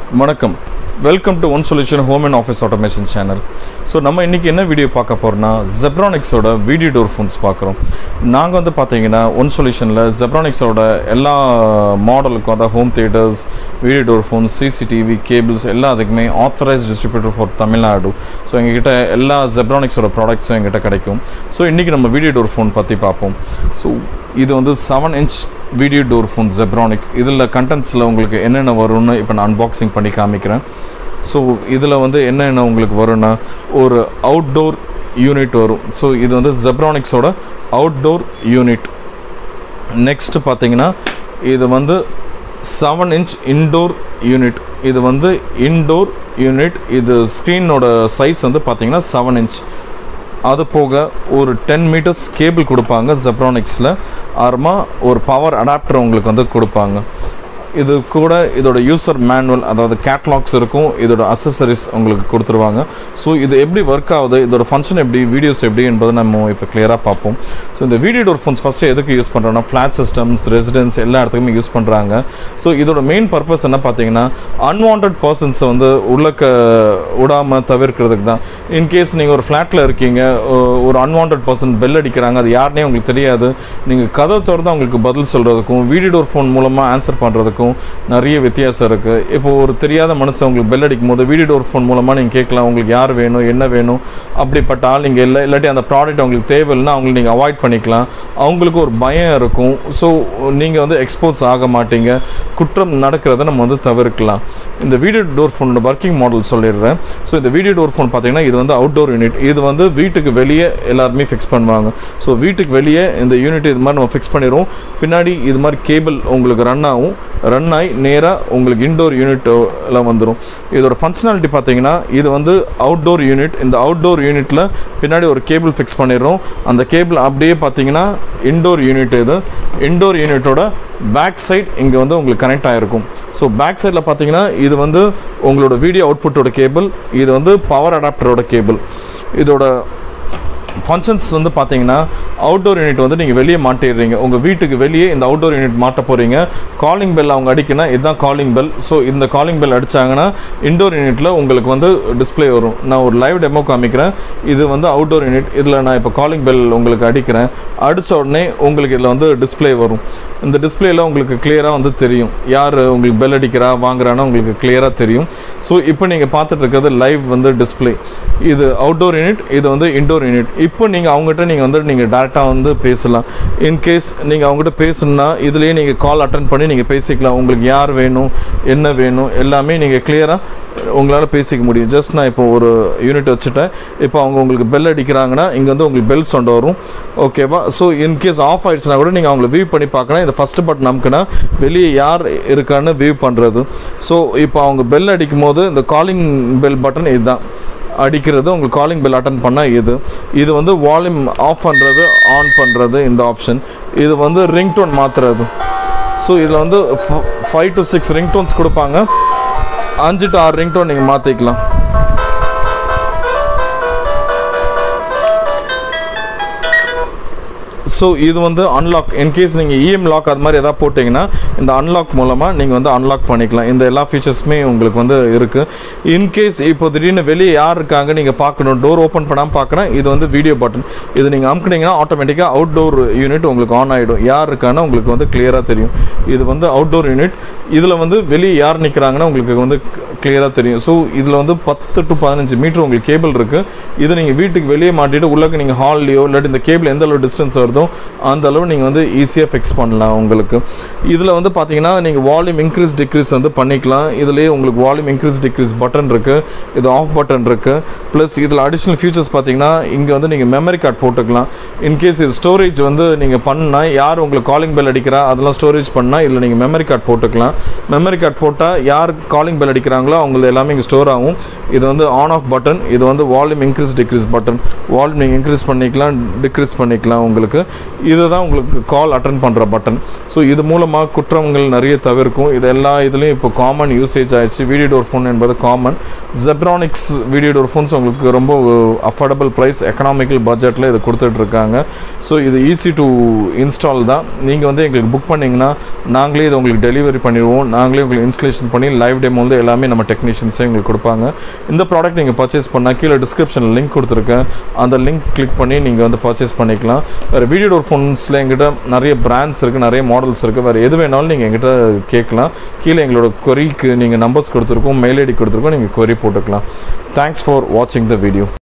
வணக்கம் welcome to one solution home and office automation channel so நம்ம இன்றைக்கி என்ன வீடியோ பார்க்க போகிறோம்னா ஜெப்ரானிக்ஸோட வீடியோ டோர் ஃபோன்ஸ் பார்க்குறோம் நாங்கள் வந்து பார்த்தீங்கன்னா ஒன் சொல்யூஷனில் ஜெப்ரானிக்ஸோட எல்லா மாடலுக்கும் அதாவது home theaters video door phones CCTV cables எல்லாத்துக்குமே authorised distributor for Tamil Nadu so எங்ககிட்ட எல்லா ஜெப்ரானிக்ஸோட ப்ராடக்ட்ஸும் எங்ககிட்ட கிடைக்கும் ஸோ இன்றைக்கி நம்ம வீடியோ டோர் ஃபோன் பற்றி பார்ப்போம் ஸோ இது வந்து seven inch video door phone Zebronics இதில் கண்டென்ட்ஸில் உங்களுக்கு என்னென்ன வரும்னு இப்போ நான் அன்பாக்சிங் பண்ணி காமிக்கிறேன் ஸோ இதில் வந்து என்னென்ன உங்களுக்கு வரும்னா ஒரு அவுட்டோர் யூனிட் வரும் ஸோ இது வந்து ஜெப்ரானிக்ஸோட அவுட்டோர் யூனிட் நெக்ஸ்ட் பார்த்தீங்கன்னா இது வந்து செவன் இன்ச் இன்டோர் யூனிட் இது வந்து இன்டோர் யூனிட் இது ஸ்க்ரீனோட சைஸ் வந்து பார்த்தீங்கன்னா செவன் இன்ச் அது போக ஒரு டென் மீட்டர்ஸ் கேபிள் கொடுப்பாங்க ஜெப்ரானிக்ஸில் அப்புறமா ஒரு பவர் அடாப்டர் உங்களுக்கு வந்து கொடுப்பாங்க இது கூட இதோட யூசர் மேனுவல் அதாவது கேட்லாக்ஸ் இருக்கும் இதோட அசசரிஸ் உங்களுக்கு கொடுத்துருவாங்க ஸோ இது எப்படி ஒர்க் ஆகுது இதோட ஃபங்க்ஷன் எப்படி வீடியோஸ் எப்படி என்பதை நம்ம இப்போ கிளியராக பார்ப்போம் ஸோ இந்த வீடியோ டோர் ஃபோன்ஸ் ஃபஸ்ட்டு எதுக்கு யூஸ் பண்ணுறோன்னா ஃப்ளாட் சிஸ்டம்ஸ் ரெசிடென்ஸ் எல்லா இடத்துக்குமே யூஸ் பண்ணுறாங்க ஸோ இதோட மெயின் பர்பஸ் என்ன பார்த்தீங்கன்னா அன்வான்ட் பர்சன்ஸை வந்து உள்ளக்க விடாமல் தவிர்க்கிறதுக்கு தான் இன்கேஸ் நீங்கள் ஒரு ஃப்ளாட்டில் இருக்கீங்க ஒ- ஒரு அன்வான்ட் பர்சன் பெல் அடிக்கிறாங்க அது யாருனே உங்களுக்கு தெரியாது நீங்கள் கதை திறந்து அவங்களுக்கு பதில் சொல்கிறதுக்கும் வீடியோ டோர் ஃபோன் மூலமாக ஆன்சர் பண்ணுறதுக்கும் நிறைய வித்தியாசம் இருக்குது இப்போ ஒரு தெரியாத மனுஷன் உங்களுக்கு பெல் அடிக்கும் போது வீடியோ டோர் ஃபோன் மூலமாக நீங்கள் கேட்கலாம் உங்களுக்கு யார் வேணும் என்ன வேணும் அப்படிப்பட்ட ஆள் நீங்கள் இல்லை இல்லாட்டி அந்த ப்ராடக்ட் அவங்களுக்கு தேவையில்லைன்னா அவங்களை நீங்கள் அவாய்ட் பண்ணிக்கலாம் அவங்களுக்கு ஒரு பயம் இருக்கும் ஸோ நீங்கள் வந்து எக்ஸ்போஸ் ஆக மாட்டீங்க குற்றம் நடக்கிறத நம்ம வந்து தவிர்க்கலாம் இந்த வீடியோ டோர் ஃபோனோட ஒர்க்கிங் மாடல் சொல்லிடுறேன் ஸோ இந்த வீடியோ டோர் ஃபோன் பார்த்தீங்கன்னா இது வந்து அவுட்டோர் யூனிட் இது வந்து வீட்டுக்கு வெளியே எல்லாருமே ஃபிக்ஸ் பண்ணுவாங்க ஸோ வீட்டுக்கு வெளியே இந்த யூனிட் இது மாதிரி நம்ம ஃபிக்ஸ் பண்ணிடுவோம் பின்னாடி இது மாதிரி கேபிள் உங்களுக்கு ரன் ஆகும் ரன் ஆகி நேராக உங்களுக்கு இன்டோர் யூனிட்டில் வந்துடும் இதோட ஃபங்க்ஷனாலிட்டி பார்த்தீங்கன்னா இது வந்து அவுட்டோர் யூனிட் இந்த அவுட்டோர் யூனிட்டில் பின்னாடி ஒரு கேபிள் ஃபிக்ஸ் பண்ணிடுறோம் அந்த கேபிள் அப்படியே பார்த்தீங்கன்னா இன்டோர் யூனிட் இது இன்டோர் யூனிட்டோட பேக் சைட் இங்கே வந்து உங்களுக்கு கனெக்ட் ஆகிருக்கும் ஸோ பேக் சைடில் பார்த்தீங்கன்னா இது வந்து உங்களோட வீடியோ அவுட்புட்டோட கேபிள் இது வந்து பவர் அடாப்டரோட கேபிள் இதோட ஃபங்க்ஷன்ஸ் வந்து பார்த்தீங்கன்னா அவுட்டோர் யூனிட் வந்து நீங்கள் வெளியே மாட்டிடுறீங்க உங்கள் வீட்டுக்கு வெளியே இந்த அவுட்டோர் யூனிட் மாட்ட போகிறீங்க காலிங் பெல் அவங்க அடிக்கணும் இதுதான் காலிங் பெல் ஸோ இந்த காலிங் பெல் அடிச்சாங்கன்னா இன்டோர் யூனிட்டில் உங்களுக்கு வந்து டிஸ்ப்ளே வரும் நான் ஒரு லைவ் டெமோ காமிக்கிறேன் இது வந்து அவுட்டோர் யூனிட் இதில் நான் இப்போ காலிங் பெல் உங்களுக்கு அடிக்கிறேன் அடித்த உடனே உங்களுக்கு இதில் வந்து டிஸ்ப்ளே வரும் இந்த டிஸ்ப்ளேல உங்களுக்கு கிளியராக வந்து தெரியும் யார் உங்களுக்கு பெல் அடிக்கிறா வாங்குறான்னு உங்களுக்கு கிளியராக தெரியும் ஸோ இப்போ நீங்கள் பார்த்துட்டு இருக்கிறது லைவ் வந்து டிஸ்ப்ளே இது அவுட்டோர் யூனிட் இது வந்து இன்டோர் யூனிட் இப்போ நீங்கள் அவங்ககிட்ட நீங்கள் வந்து நீங்கள் டேரெக்டாக வந்து பேசலாம் இன்கேஸ் நீங்கள் அவங்ககிட்ட பேசணுன்னா இதுலேயே நீங்கள் கால் அட்டன் பண்ணி நீங்கள் பேசிக்கலாம் உங்களுக்கு யார் வேணும் என்ன வேணும் எல்லாமே நீங்கள் கிளியராக உங்களால் பேசிக்க முடியும் ஜஸ்ட் நான் இப்போ ஒரு யூனிட் வச்சுட்டேன் இப்போ அவங்க உங்களுக்கு பெல் அடிக்கிறாங்கன்னா இங்கே வந்து உங்களுக்கு பெல் சவுண்ட் வரும் ஓகேவா ஸோ இன்கேஸ் ஆஃப் ஆயிடுச்சுன்னா கூட நீங்கள் அவங்கள வியூ பண்ணி பார்க்கலாம் இந்த ஃபஸ்ட்டு பட்டன் நமக்குன்னா வெளியே யார் இருக்கான்னு வியூ பண்ணுறது ஸோ இப்போ அவங்க பெல் அடிக்கும் போது இந்த காலிங் பெல் பட்டன் இதுதான் அடிக்கிறது உங்களுக்கு காலிங் பெல் அட்டன் பண்ணால் இது இது வந்து வால்யூம் ஆஃப் பண்ணுறது ஆன் பண்ணுறது இந்த ஆப்ஷன் இது வந்து ரிங்டோன் மாற்றுறது ஸோ இதில் வந்து ஃபைவ் டு சிக்ஸ் ரிங்டோன்ஸ் கொடுப்பாங்க அஞ்சு டு ஆறு ரிங்டோன் நீங்கள் மாற்றிக்கலாம் ஸோ இது வந்து அன்லாக் இன்கேஸ் நீங்கள் இஎம் லாக் அது மாதிரி எதாவது போட்டிங்கன்னா இந்த அன்லாக் மூலமாக நீங்கள் வந்து அன்லாக் பண்ணிக்கலாம் இந்த எல்லா ஃபீச்சர்ஸுமே உங்களுக்கு வந்து இருக்குது இன்கேஸ் இப்போ திடீர்னு வெளியே யார் இருக்காங்க நீங்கள் பார்க்கணும் டோர் ஓப்பன் பண்ணாமல் பார்க்கணும் இது வந்து வீடியோ பட்டன் இது நீங்கள் அமுக்குனீங்கன்னா ஆட்டோமேட்டிக்காக அவுட்டோர் யூனிட் உங்களுக்கு ஆன் ஆகிடும் யார் இருக்கான்னு உங்களுக்கு வந்து கிளியராக தெரியும் இது வந்து அவுட்டோர் யூனிட் இதில் வந்து வெளியே யார் நிற்கிறாங்கன்னா உங்களுக்கு வந்து கிளியராக தெரியும் ஸோ இதில் வந்து பத்து டு பதினஞ்சு மீட்டர் உங்களுக்கு கேபிள் இருக்குது இது நீங்கள் வீட்டுக்கு வெளியே மாட்டிட்டு உள்ளக்கு நீங்கள் ஹால்லையோ இல்லாட்டி இந்த கேபிள் எந்த அளவு டிஸ்டன்ஸ் வருதோ அந்த அளவு நீங்கள் வந்து ஈஸியாக ஃபிக்ஸ் பண்ணலாம் உங்களுக்கு இதில் வந்து பார்த்தீங்கன்னா நீங்கள் வால்யூம் இன்க்ரீஸ் டிக்ரீஸ் வந்து பண்ணிக்கலாம் இதுலேயே உங்களுக்கு வால்யூம் இன்க்ரீஸ் டிக்ரீஸ் பட்டன் இருக்குது இது ஆஃப் பட்டன் இருக்குது ப்ளஸ் இதில் அடிஷ்னல் ஃபீச்சர்ஸ் பார்த்தீங்கன்னா இங்கே வந்து நீங்கள் மெமரி கார்டு போட்டுக்கலாம் இன்கேஸ் இது ஸ்டோரேஜ் வந்து நீங்கள் பண்ணால் யார் உங்களுக்கு காலிங் பெல் அடிக்கிறா அதெல்லாம் ஸ்டோரேஜ் பண்ணால் இதில் நீங்கள் மெமரி கார்டு போட்டுக்கலாம் மெமரி கார்டு போட்டால் யார் காலிங் பெல் அடிக்கிறாங்களோ அவங்களது எல்லாமே இங்கே ஸ்டோர் ஆகும் இது வந்து ஆன் ஆஃப் பட்டன் இது வந்து volume increase decrease button volume நீங்கள் இன்க்ரீஸ் பண்ணிக்கலாம் டிக்ரீஸ் பண்ணிக்கலாம் உங்களுக்கு இதுதான் உங்களுக்கு கால் அட்டன் பண்ணுற பட்டன் ஸோ இது மூலமாக குற்றங்கள் நிறைய தவிர்க்கும் இது எல்லா இதுலேயும் இப்போ காமன் யூசேஜ் ஆயிடுச்சு வீடியோ டோர் ஃபோன் என்பது common Zebronics video door phones உங்களுக்கு ரொம்ப அஃபோர்டபுள் ப்ரைஸ் எக்கனாமிக்கல் பட்ஜெட்டில் இது கொடுத்துட்ருக்காங்க ஸோ இது ஈஸி டு இன்ஸ்டால் தான் நீங்கள் வந்து எங்களுக்கு புக் பண்ணிங்கன்னா நாங்களே இதை உங்களுக்கு டெலிவரி பண்ணிடுவோம் நாங்களே உங்களுக்கு இன்ஸ்டலேஷன் பண்ணி லைவ் டெமோ வந்து எல்லாமே நம்ம டெக்னீஷியன்ஸே உங்களுக்கு கொடுப்பாங்க இந்த ப்ராடக்ட் நீங்கள் பர்ச்சேஸ் பண்ணால் கீழே டிஸ்கிரிப்ஷனில் லிங்க் கொடுத்துருக்கேன் அந்த லிங்க் கிளிக் பண்ணி நீங்கள் வந்து பர்ச்சேஸ் பண்ணிக்கலாம் வேறு வீடியோ டோர் ஃபோன்ஸில் எங்கிட்ட நிறைய பிராண்ட்ஸ் இருக்குது நிறைய மாடல்ஸ் இருக்குது வேறு எது வேணாலும் நீங்கள் எங்கிட்ட கேட்கலாம் கீழே எங்களோட கொரிக்கு நீங்கள் நம்பர்ஸ் கொடுத்துருக்கோம் மெயில் ஐடி கொடுத்துருக்கோம் நீங்கள் கொரி போட்டுக்கலாம் தேங்க்ஸ் ஃபார் வாட்சிங் த வீடியோ